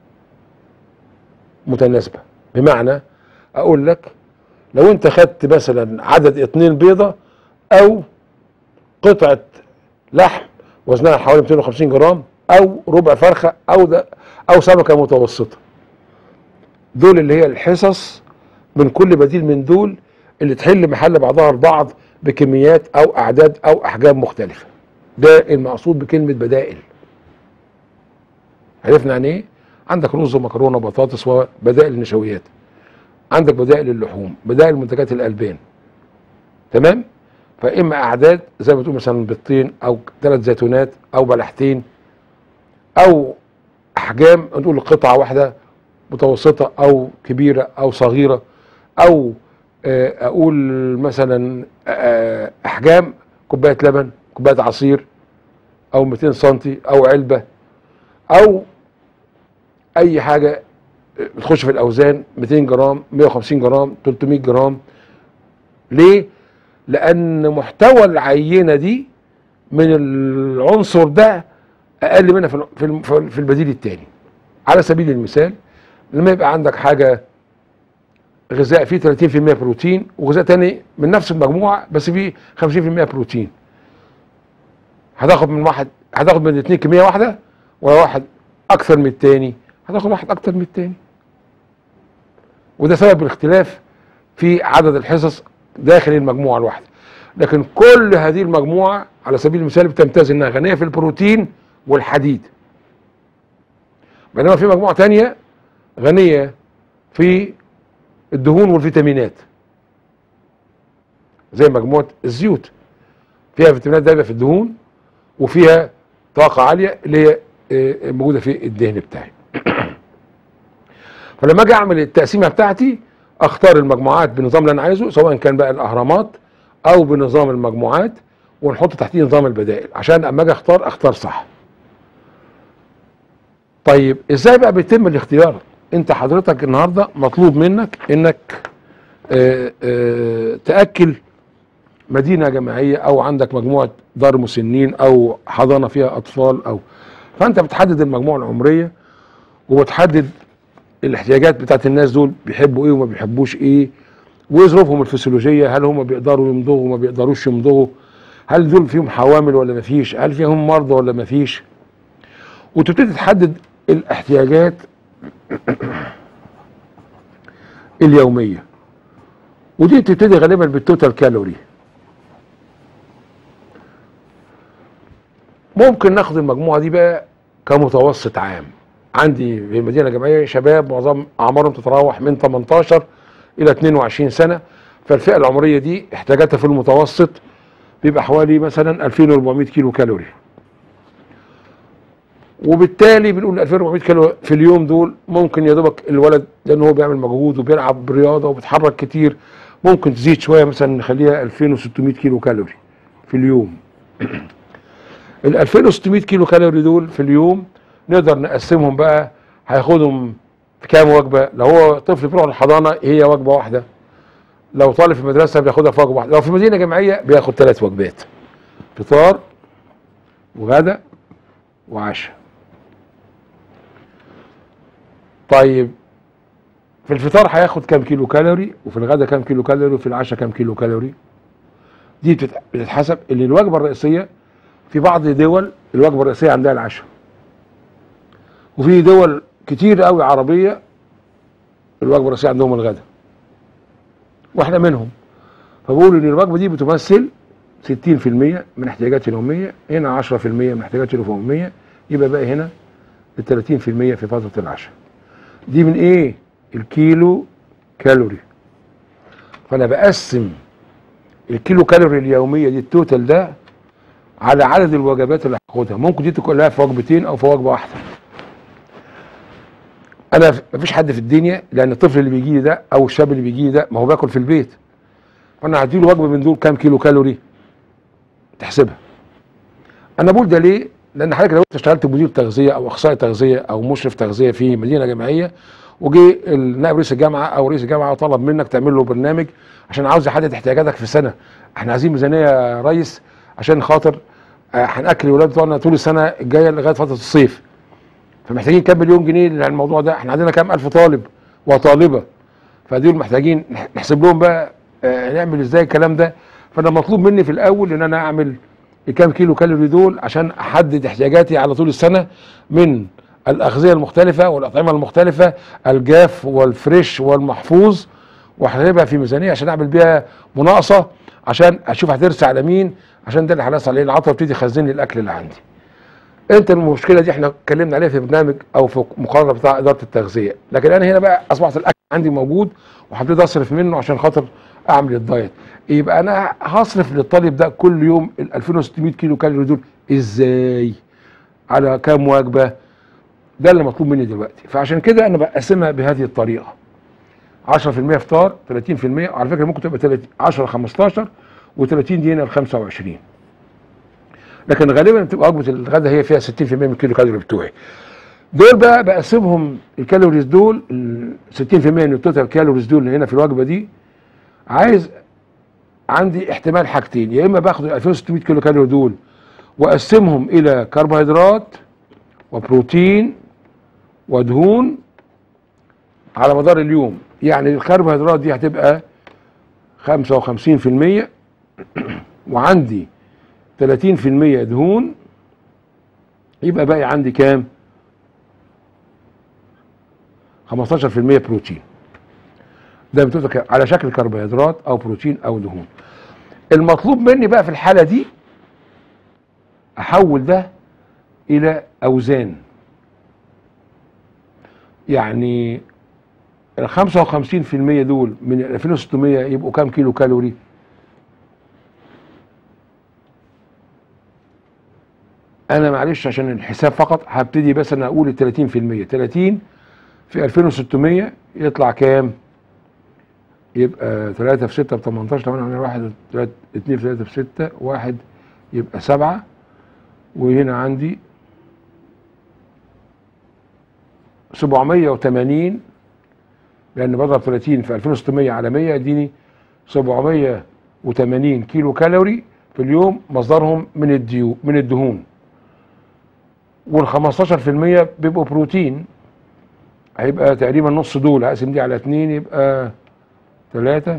متناسبه بمعنى اقول لك لو انت خدت مثلا عدد اتنين بيضه او قطعه لحم وزنها حوالي 250 جرام او ربع فرخه او ده او سمكه متوسطه دول اللي هي الحصص من كل بديل من دول اللي تحل محل بعضها البعض بكميات او اعداد او احجام مختلفه ده المقصود بكلمه بدائل عرفنا يعني ايه عندك رز ومكرونه وبطاطس وبدائل النشويات عندك بدائل اللحوم بدائل منتجات الالبان تمام فاما اعداد زي ما تقول مثلا بيضتين او ثلاث زيتونات او بلحتين او احجام نقول قطعه واحده متوسطه او كبيره او صغيره او آه، اقول مثلا آه، احجام كوبايه لبن كوبايه عصير او 200 سنتي او علبه او اي حاجه بتخش في الاوزان 200 جرام 150 جرام 300 جرام ليه لان محتوى العينه دي من العنصر ده اقل منها في ال- في الم- في البديل الثاني على سبيل المثال لما يبقى عندك حاجه غذاء فيه 30% بروتين وغذاء تاني من نفس المجموعه بس فيه 50% بروتين هتاخد من واحد هتاخد من الاثنين كميه واحده ولا واحد اكثر من الثاني هتاخد واحد اكثر من الثاني وده سبب الاختلاف في عدد الحصص داخل المجموعه الواحده لكن كل هذه المجموعه على سبيل المثال بتمتاز انها غنيه في البروتين والحديد بينما في مجموعه تانية غنيه في الدهون والفيتامينات زي مجموعه الزيوت فيها فيتامينات دايبه في الدهون وفيها طاقه عاليه اللي هي آه، موجوده في الدهن بتاعي فلما اجي اعمل التقسيمه بتاعتي اختار المجموعات بالنظام اللي انا عايزه سواء كان بقى الاهرامات او بنظام المجموعات ونحط تحتيه نظام البدائل عشان اما اجي اختار اختار صح طيب ازاي بقى بيتم الاختيار انت حضرتك النهارده مطلوب منك انك آه، آه، تاكل مدينه جامعيه او عندك مجموعه دار مسنين او حضانه فيها اطفال او فانت بتحدد المجموعه العمريه وبتحدد الاحتياجات بتاعت الناس دول بيحبوا ايه وما بيحبوش ايه وايه ظروفهم الفسيولوجيه هل هم بيقدروا يمضغوا وما بيقدروش يمضغوا هل دول فيهم حوامل ولا ما فيش هل فيهم مرضى ولا ما فيش وتبتدي تحدد الاحتياجات اليوميه ودي بتبتدي غالبا بالتوتال كالوري ممكن ناخد المجموعه دي بقى كمتوسط عام عندي في المدينه الجامعيه شباب معظم اعمارهم تتراوح من 18 الى 22 سنه فالفئه العمريه دي احتياجاتها في المتوسط بيبقى حوالي مثلا 2400 كيلو كالوري وبالتالي بنقول 2400 كيلو في اليوم دول ممكن يا دوبك الولد لان هو بيعمل مجهود وبيلعب رياضه وبيتحرك كتير ممكن تزيد شويه مثلا نخليها 2600 كيلو كالوري في اليوم ال 2600 كيلو كالوري دول في اليوم نقدر نقسمهم بقى هياخدهم في كام وجبه لو هو طفل بيروح الحضانه هي وجبه واحده لو طالب في المدرسه بياخدها في وجبه واحده لو في مدينه جامعيه بياخد ثلاث وجبات فطار وغدا وعشاء طيب في الفطار هياخد كام كيلو كالوري وفي الغدا كام كيلو كالوري وفي العشاء كام كيلو كالوري دي بتت- بتتحسب ان الوجبه الرئيسيه في بعض دول الوجبه الرئيسيه عندها العشاء وفي دول كتير قوي عربيه الوجبه الرئيسيه عندهم الغداء واحنا منهم فبقول ان الوجبه دي بتمثل 60% من احتياجاتي اليوميه هنا 10% من احتياجاتي اليوميه يبقى بقى هنا ال 30% في فتره العشاء دي من ايه الكيلو كالوري فانا بقسم الكيلو كالوري اليوميه دي التوتال ده على عدد الوجبات اللي هاخدها ممكن دي تكون لها في وجبتين او في وجبه واحده انا ف- مفيش حد في الدنيا لان الطفل اللي بيجي لي ده او الشاب اللي بيجي لي ده ما هو بياكل في البيت فانا هديله وجبه من دول كام كيلو كالوري تحسبها انا بقول ده ليه لان حضرتك لو انت اشتغلت مدير تغذيه او اخصائي تغذيه او مشرف تغذيه في مدينه جامعيه وجي نائب رئيس الجامعه او رئيس الجامعه طلب منك تعمل له برنامج عشان عاوز يحدد احتياجاتك في السنه احنا عايزين ميزانيه يا ريس عشان خاطر آه، هناكل الولاد بتوعنا طول السنه الجايه لغايه فتره الصيف فمحتاجين كام مليون جنيه للموضوع ده احنا عندنا كام الف طالب وطالبه فدول محتاجين نح- نحسب لهم بقى آه، نعمل ازاي الكلام ده فانا مطلوب مني في الاول ان انا اعمل كام كيلو كالوري دول عشان احدد احتياجاتي على طول السنه من الاغذيه المختلفه والاطعمه المختلفه الجاف والفريش والمحفوظ وهجيبها في ميزانيه عشان اعمل بيها مناقصه عشان اشوف هترسى على مين عشان ده اللي هنرسى عليه العطا وابتدي يخزن لي الاكل اللي عندي انت المشكله دي احنا اتكلمنا عليها في برنامج او في مقرر بتاع اداره التغذيه لكن انا هنا بقى اصبحت الاكل عندي موجود وحبيت اصرف منه عشان خاطر اعمل الدايت يبقى انا هصرف للطالب ده كل يوم ال 2600 كيلو كالوري دول ازاي على كام وجبه ده اللي مطلوب مني دلوقتي فعشان كده انا بقسمها بهذه الطريقه 10% فطار 30% على فكره ممكن تبقى 30 10 15 و30 دي هنا ال 25 لكن غالبا بتبقى وجبه الغداء هي فيها 60% من الكيلو كالوري بتوعي دول بقى بقسمهم الكالوريز دول ال 60% من التوتال كالوريز دول اللي هنا في الوجبه دي عايز عندي احتمال حاجتين يا اما باخد ال 2600 كيلو كالوري دول واقسمهم الى كربوهيدرات وبروتين ودهون على مدار اليوم يعني الكربوهيدرات دي هتبقى 55% وعندي 30% دهون يبقى باقي عندي كام 15% بروتين ده بتبقى على شكل كربوهيدرات او بروتين او دهون المطلوب مني بقى في الحاله دي احول ده الى اوزان يعني ال 55% دول من ال 2600 يبقوا كام كيلو كالوري؟ انا معلش عشان الحساب فقط هبتدي بس انا اقول ال 30% 30 في 2600 يطلع كام؟ يبقى 3 في 6 ب 18 8 1 2 في 3 في 6 1 يبقى 7 وهنا عندي 780 لان بضرب 30 في 2600 على 100 يديني 780 كيلو كالوري في اليوم مصدرهم من الديو من الدهون وال 15% بيبقوا بروتين هيبقى تقريبا نص دول هقسم دي على 2 يبقى 3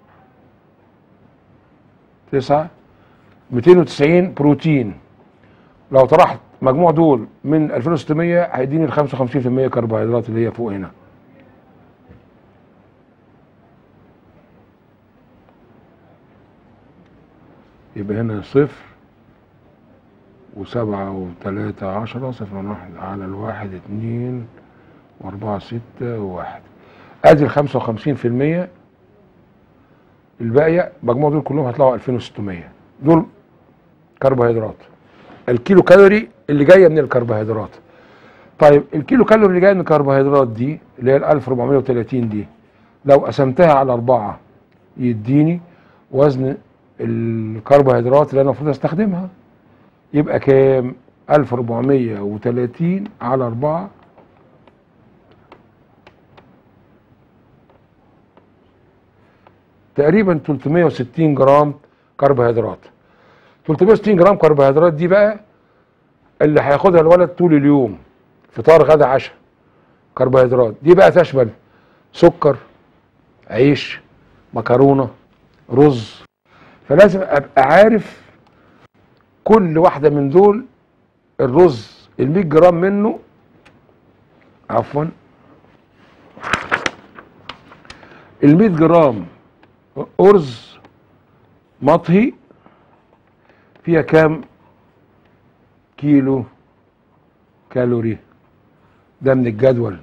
9 290 بروتين لو طرحت مجموع دول من 2600 هيديني ال 55% كربوهيدرات اللي هي فوق هنا يبقى هنا صفر وسبعة وثلاثة عشرة صفر واحد على الواحد اتنين واربعة ستة وواحد ادي ال 55% الباقية مجموع دول كلهم هيطلعوا 2600 دول كربوهيدرات الكيلو كالوري اللي جايه من الكربوهيدرات طيب الكيلو كالوري اللي جايه من الكربوهيدرات دي اللي هي ال 1430 دي لو قسمتها على أربعة يديني وزن الكربوهيدرات اللي انا المفروض استخدمها يبقى كام 1430 على 4 تقريبا 360 جرام كربوهيدرات 360 جرام كربوهيدرات دي بقى اللي هياخدها الولد طول اليوم فطار غدا عشاء كربوهيدرات دي بقى تشمل سكر عيش مكرونه رز فلازم ابقى عارف كل واحده من دول الرز ال 100 جرام منه عفوا ال 100 جرام ارز مطهي فيها كام كيلو كالوري ده من الجدول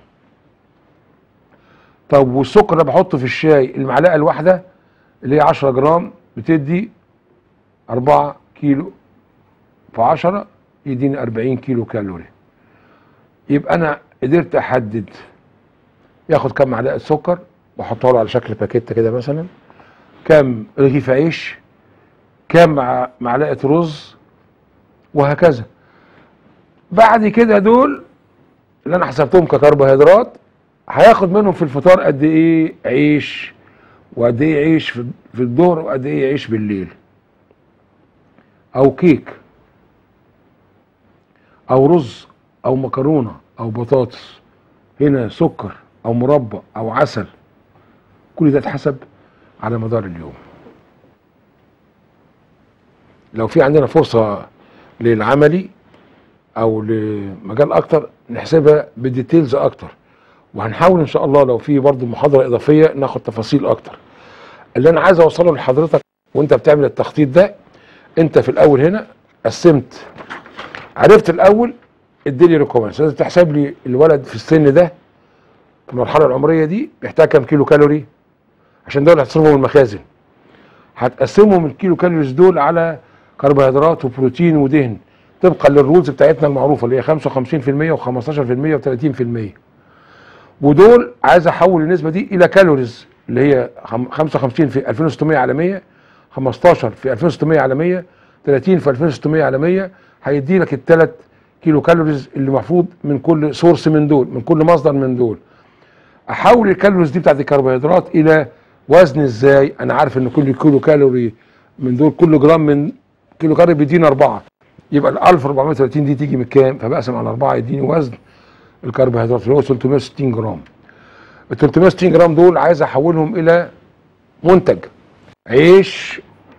طب والسكر اللي بحطه في الشاي المعلقه الواحده اللي هي 10 جرام بتدي 4 كيلو في 10 يديني 40 كيلو كالوري يبقى انا قدرت احدد ياخد كام معلقه سكر واحطها له على شكل باكيته كده مثلا كام رغيف عيش كام مع معلقه رز وهكذا بعد كده دول اللي انا حسبتهم ككربوهيدرات هياخد منهم في الفطار قد ايه عيش وقد ايه عيش في في الظهر وقد ايه عيش بالليل او كيك او رز او مكرونه او بطاطس هنا سكر او مربى او عسل كل ده اتحسب على مدار اليوم لو في عندنا فرصه للعملي او لمجال اكتر نحسبها بديتيلز اكتر وهنحاول ان شاء الله لو في برضه محاضره اضافيه ناخد تفاصيل اكتر اللي انا عايز اوصله لحضرتك وانت بتعمل التخطيط ده انت في الاول هنا قسمت عرفت الاول اديني ريكومنس لازم تحسب لي الولد في السن ده المرحله العمريه دي محتاج كام كيلو كالوري عشان دول هتصرفهم من المخازن هتقسمهم الكيلو كالوريز دول على كربوهيدرات وبروتين ودهن طبقا للرولز بتاعتنا المعروفه اللي هي 55% و15% و30% ودول عايز احول النسبه دي الى كالوريز اللي هي خم- 55 في 2600 على 100 15 في 2600 على 100 30 في 2600 على 100 هيدي لك الثلاث كيلو كالوريز اللي المفروض من كل سورس من دول من كل مصدر من دول احول الكالوريز دي بتاعت الكربوهيدرات الى وزن ازاي انا عارف ان كل كيلو كالوري من دول كل جرام من كيلو كالوري بيدينا اربعه يبقى ال 1430 دي تيجي من كام فبقسم على اربعه يديني وزن الكربوهيدرات اللي هو 360 جرام ال 360 جرام دول عايز احولهم الى منتج عيش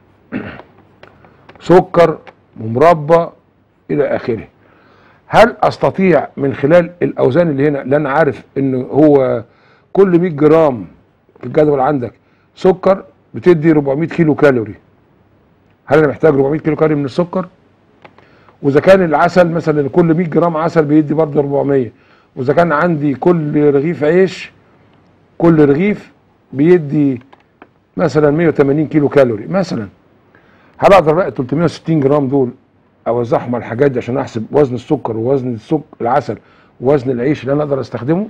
سكر ومربى الى اخره هل استطيع من خلال الاوزان اللي هنا اللي انا عارف ان هو كل 100 جرام في الجدول عندك سكر بتدي 400 كيلو كالوري هل انا محتاج 400 كيلو كالوري من السكر واذا كان العسل مثلا كل 100 جرام عسل بيدي برضه 400 واذا كان عندي كل رغيف عيش كل رغيف بيدي مثلا 180 كيلو كالوري مثلا هل اقدر بقى 360 جرام دول اوزعهم على الحاجات دي عشان احسب وزن السكر ووزن السكر العسل ووزن العيش اللي انا اقدر استخدمه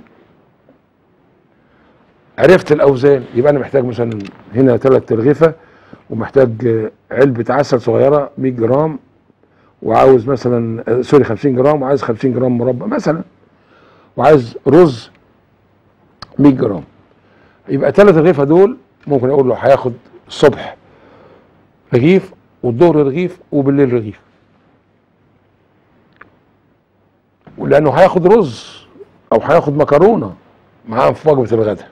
عرفت الاوزان يبقى انا محتاج مثلا هنا ثلاث ترغيفه ومحتاج آه، علبه عسل صغيره 100 جرام وعاوز مثلا آه، سوري 50 جرام وعايز 50 جرام مربى مثلا وعايز رز 100 جرام يبقى ثلاث رغيفه دول ممكن اقول له هياخد الصبح رغيف والظهر رغيف وبالليل رغيف لانه هياخد رز او هياخد مكرونه معاه في وجبه الغداء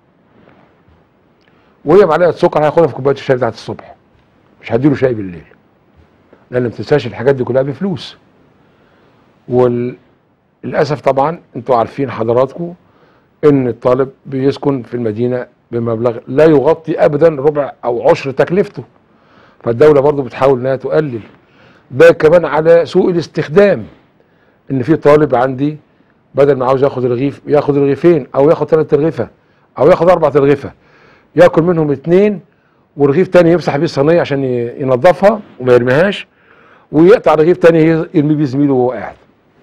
وهي معلقه سكر هياخدها في كوبايه الشاي بتاعت الصبح مش هديله شاي بالليل لان ما تنساش الحاجات دي كلها بفلوس وللاسف طبعا انتوا عارفين حضراتكم ان الطالب بيسكن في المدينه بمبلغ لا يغطي ابدا ربع او عشر تكلفته فالدوله برضو بتحاول انها تقلل ده كمان على سوء الاستخدام ان في طالب عندي بدل ما عاوز ياخد رغيف ياخد رغيفين او ياخد ثلاث ترغيفه او ياخد اربع ترغيفه ياكل منهم اتنين ورغيف تاني يمسح بيه الصينيه عشان ي- ينضفها وما يرميهاش ويقطع رغيف تاني ي- يرمي بيه زميله وهو قاعد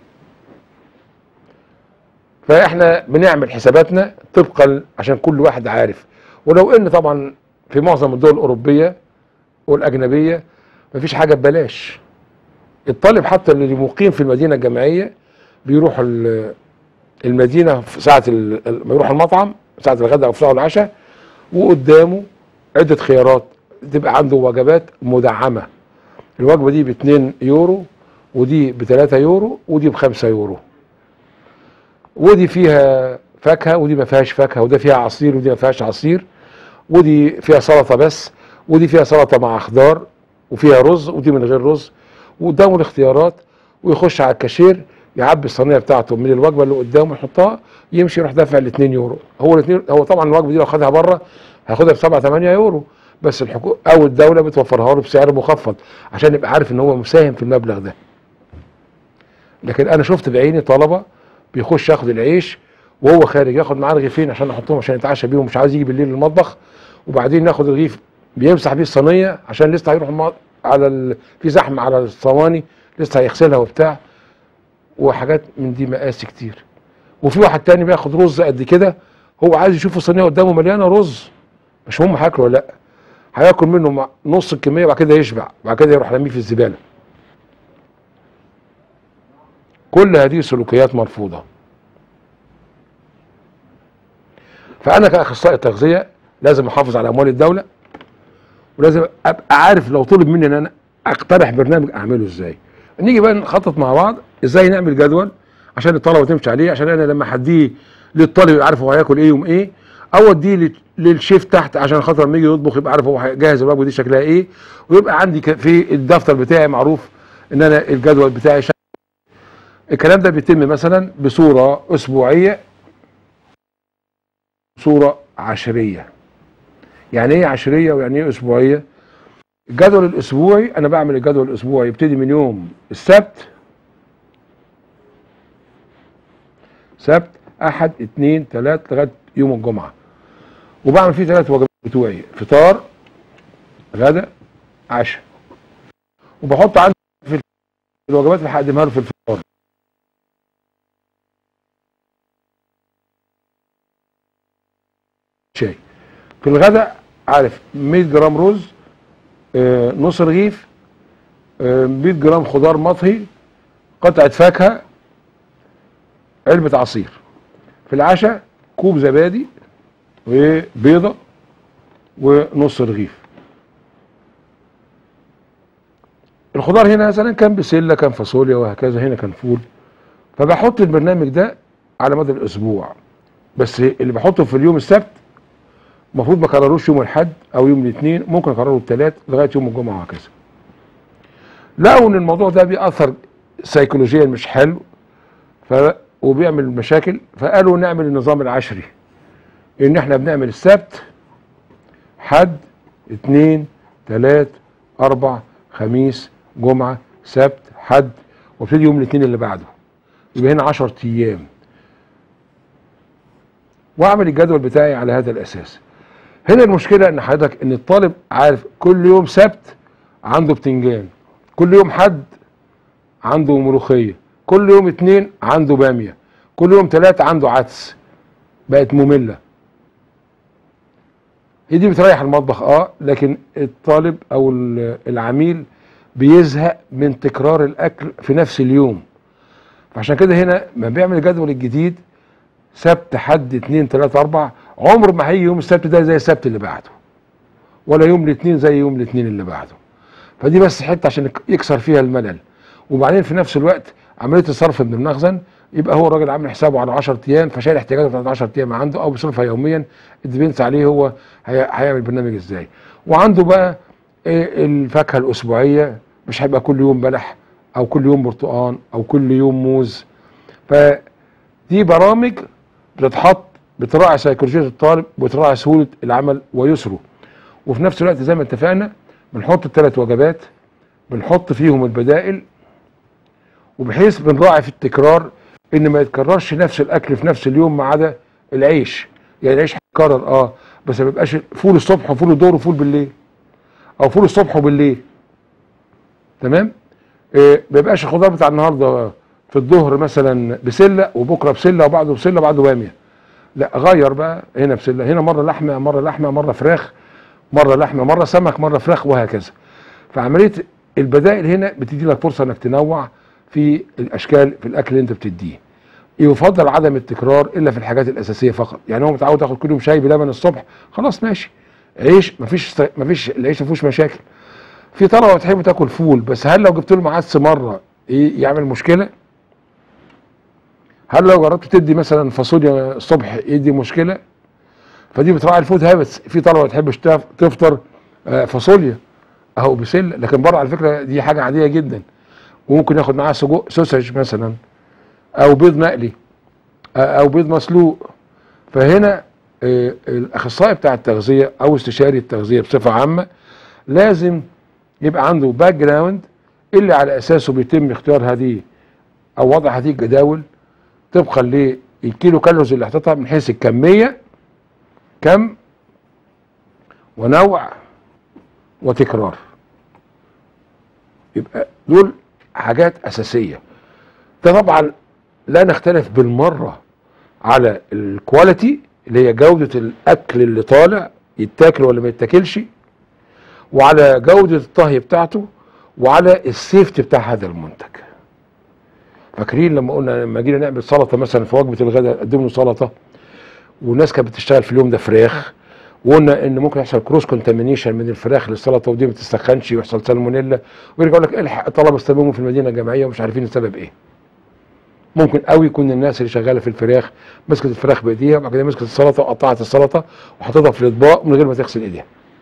فاحنا بنعمل حساباتنا طبقا عشان كل واحد عارف ولو ان طبعا في معظم الدول الاوروبيه والاجنبيه مفيش حاجه ببلاش الطالب حتى اللي مقيم في المدينه الجامعيه بيروح ال- المدينه في ساعه ال- ال- ما يروح المطعم ساعه الغداء او في ساعه العشاء وقدامه عده خيارات تبقى عنده وجبات مدعمه الوجبه دي ب 2 يورو ودي ب 3 يورو ودي ب 5 يورو ودي فيها فاكهه ودي ما فيهاش فاكهه وده فيها عصير ودي ما فيهاش عصير ودي فيها سلطه بس ودي فيها سلطه مع خضار وفيها رز ودي من غير رز وقدامه الاختيارات ويخش على الكاشير يعبي الصينيه بتاعته من الوجبه اللي قدامه يحطها يمشي يروح دافع ال 2 يورو هو الاثنين هو طبعا الوجبه دي لو خدها بره هياخدها ب 7 8 يورو بس الحكومه او الدوله بتوفرها له بسعر مخفض عشان يبقى عارف ان هو مساهم في المبلغ ده لكن انا شفت بعيني طلبه بيخش ياخد العيش وهو خارج ياخد معاه رغيفين عشان يحطهم عشان يتعشى بيهم مش عاوز يجي بالليل المطبخ وبعدين ياخد رغيف بيمسح بيه الصينيه عشان لسه هيروح الم- على ال... في زحمه على الصواني لسه هيغسلها وبتاع وحاجات من دي مقاسي كتير وفي واحد تاني بياخد رز قد كده هو عايز يشوف الصينيه قدامه مليانه رز مش هم هياكلوا ولا لا هياكل منه مع- نص الكميه وبعد كده يشبع بعد كده يروح راميه في الزباله كل هذه سلوكيات مرفوضه فانا كاخصائي تغذيه لازم احافظ على اموال الدوله ولازم ابقى عارف لو طلب مني ان انا اقترح برنامج اعمله ازاي نيجي بقى نخطط مع بعض ازاي نعمل جدول عشان الطلبه تمشي عليه عشان انا لما هديه للطالب يبقى عارف هو هياكل ايه يوم ايه او اديه لل- للشيف تحت عشان خاطر لما يجي يطبخ يبقى عارف هو هيجهز الوجبه دي شكلها ايه ويبقى عندي ك- في الدفتر بتاعي معروف ان انا الجدول بتاعي شكل. الكلام ده بيتم مثلا بصوره اسبوعيه صوره عشريه يعني ايه عشريه ويعني ايه اسبوعيه الجدول الاسبوعي انا بعمل الجدول الاسبوعي يبتدي من يوم السبت سبت احد اثنين ثلاث لغايه يوم الجمعه وبعمل فيه ثلاث وجبات بتوعي فطار غدا عشاء وبحط عندي في الوجبات اللي هقدمها له في الفطار شاي في الغداء عارف 100 جرام رز آه، نص رغيف آه، 100 جرام خضار مطهي قطعه فاكهه علبه عصير في العشاء كوب زبادي وبيضه ونص رغيف الخضار هنا مثلا كان بسله كان فاصوليا وهكذا هنا كان فول فبحط البرنامج ده على مدى الاسبوع بس اللي بحطه في اليوم السبت المفروض ما اكرروش يوم الاحد او يوم الاثنين ممكن اكرره الثلاث لغايه يوم الجمعه وهكذا لقوا ان الموضوع ده بيأثر سيكولوجيا مش حلو ف وبيعمل مشاكل فقالوا نعمل النظام العشري ان احنا بنعمل السبت حد اثنين ثلاث اربع خميس جمعه سبت حد وابتدي يوم الاثنين اللي بعده يبقى هنا 10 ايام واعمل الجدول بتاعي على هذا الاساس هنا المشكله ان حضرتك ان الطالب عارف كل يوم سبت عنده بتنجان كل يوم حد عنده ملوخيه كل يوم اتنين عنده باميه كل يوم تلاته عنده عدس بقت ممله هي دي بتريح المطبخ اه لكن الطالب او ال- العميل بيزهق من تكرار الاكل في نفس اليوم فعشان كده هنا ما بيعمل الجدول الجديد سبت حد اتنين تلاته اربع عمر ما هيجي يوم السبت ده زي السبت اللي بعده ولا يوم الاثنين زي يوم الاثنين اللي بعده فدي بس حته عشان يكسر فيها الملل وبعدين في نفس الوقت عمليه الصرف من المخزن يبقى هو الراجل عامل حسابه على 10 ايام فشايل احتياجاته بتاعت 10 ايام عنده او بيصرفها يوميا الديبينس عليه هو هي- هيعمل برنامج ازاي وعنده بقى إيه الفاكهه الاسبوعيه مش هيبقى كل يوم بلح او كل يوم برتقان او كل يوم موز فدي برامج بتتحط بتراعي سيكولوجيه الطالب وبتراعي سهوله العمل ويسره وفي نفس الوقت زي ما اتفقنا بنحط الثلاث وجبات بنحط فيهم البدائل وبحيث بنراعي في التكرار ان ما يتكررش نفس الاكل في نفس اليوم ما عدا العيش يعني العيش هيتكرر اه بس ما يبقاش فول الصبح وفول الظهر وفول بالليل او فول الصبح وبالليل تمام إيه ما يبقاش الخضار بتاع النهارده في الظهر مثلا بسله وبكره بسله وبعده بسله وبعده باميه لا غير بقى هنا بسله هنا مره لحمه مره لحمه مره فراخ مره لحمه مره سمك مره فراخ وهكذا فعمليه البدائل هنا بتدي لك فرصه انك تنوع في الاشكال في الاكل اللي انت بتديه يفضل عدم التكرار الا في الحاجات الاساسيه فقط يعني هو متعود ياخد كل يوم شاي بلبن الصبح خلاص ماشي عيش مفيش است- مفيش العيش ما فيهوش مشاكل في طلبه بتحب تاكل فول بس هل لو جبت له عدس مره ايه يعمل مشكله هل لو جربت تدي مثلا فاصوليا الصبح يدي مشكله فدي بتراعي الفود هابتس في طلبه ما تحبش تف- تفطر آه، فاصوليا اهو بسله لكن بره على فكره دي حاجه عاديه جدا وممكن ياخد معاه سجق سوسج مثلا او بيض مقلي آه، او بيض مسلوق فهنا آه، الاخصائي بتاع التغذيه او استشاري التغذيه بصفه عامه لازم يبقى عنده باك جراوند اللي على اساسه بيتم اختيار هذه او وضع هذه الجداول طبقا للكيلو كالوريز اللي حاططها من حيث الكميه كم ونوع وتكرار يبقى دول حاجات اساسيه ده طبعا لا نختلف بالمره على الكواليتي اللي هي جوده الاكل اللي طالع يتاكل ولا ما يتاكلش وعلى جوده الطهي بتاعته وعلى السيفتي بتاع هذا المنتج فاكرين لما قلنا لما جينا نعمل سلطه مثلا في وجبه الغداء قدموا له سلطه والناس كانت بتشتغل في اليوم ده فراخ وقلنا ان ممكن يحصل كروس كونتامينيشن من الفراخ للسلطه ودي ما تستخنش ويحصل سالمونيلا ويرجع يقول لك الحق الطلبه استلموا في المدينه الجامعيه ومش عارفين السبب ايه. ممكن قوي يكون الناس اللي شغاله في الفراخ مسكت الفراخ بايديها وبعد كده مسكت السلطه وقطعت السلطه وحطيتها في الاطباق من غير ما تغسل ايديها.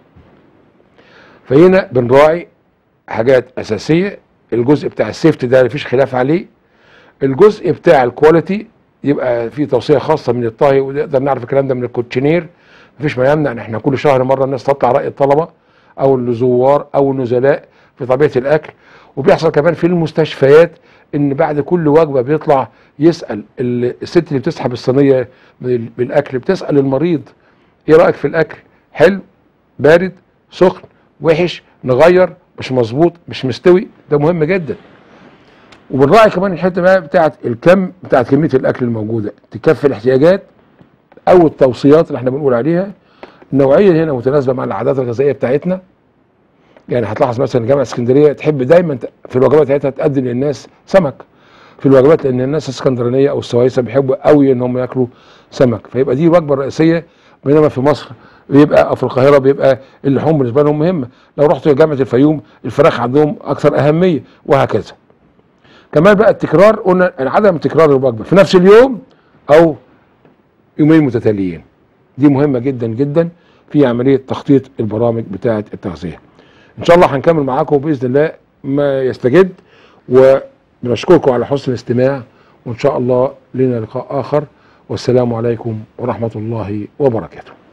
فهنا بنراعي حاجات اساسيه الجزء بتاع السيفتي ده مفيش خلاف عليه الجزء بتاع الكواليتي يبقى في توصيه خاصه من الطهي ونقدر نعرف الكلام ده من الكوتشينير مفيش ما يمنع ان احنا كل شهر مره الناس تطلع راي الطلبه او الزوار او النزلاء في طبيعه الاكل وبيحصل كمان في المستشفيات ان بعد كل وجبه بيطلع يسال ال- الست اللي بتسحب الصينيه بال- بالاكل بتسال المريض ايه رايك في الاكل حلو بارد سخن وحش نغير مش مظبوط مش مستوي ده مهم جدا وبنراعي كمان الحته بقى بتاعت الكم بتاعت كميه الاكل الموجوده تكفي الاحتياجات او التوصيات اللي احنا بنقول عليها النوعيه هنا متناسبه مع العادات الغذائيه بتاعتنا يعني هتلاحظ مثلا جامعه اسكندريه تحب دايما ت- في الوجبات بتاعتها تقدم للناس سمك في الوجبات لان الناس الاسكندرانيه او السويسه بيحبوا قوي ان هم ياكلوا سمك فيبقى دي الوجبه الرئيسيه بينما في مصر بيبقى او في القاهره بيبقى اللحوم بالنسبه لهم مهمه لو رحت جامعه الفيوم الفراخ عندهم اكثر اهميه وهكذا كمان بقى التكرار قلنا عدم تكرار الوجبه في نفس اليوم او يومين متتاليين دي مهمه جدا جدا في عمليه تخطيط البرامج بتاعه التغذيه ان شاء الله هنكمل معاكم باذن الله ما يستجد وبنشكركم على حسن الاستماع وان شاء الله لنا لقاء اخر والسلام عليكم ورحمه الله وبركاته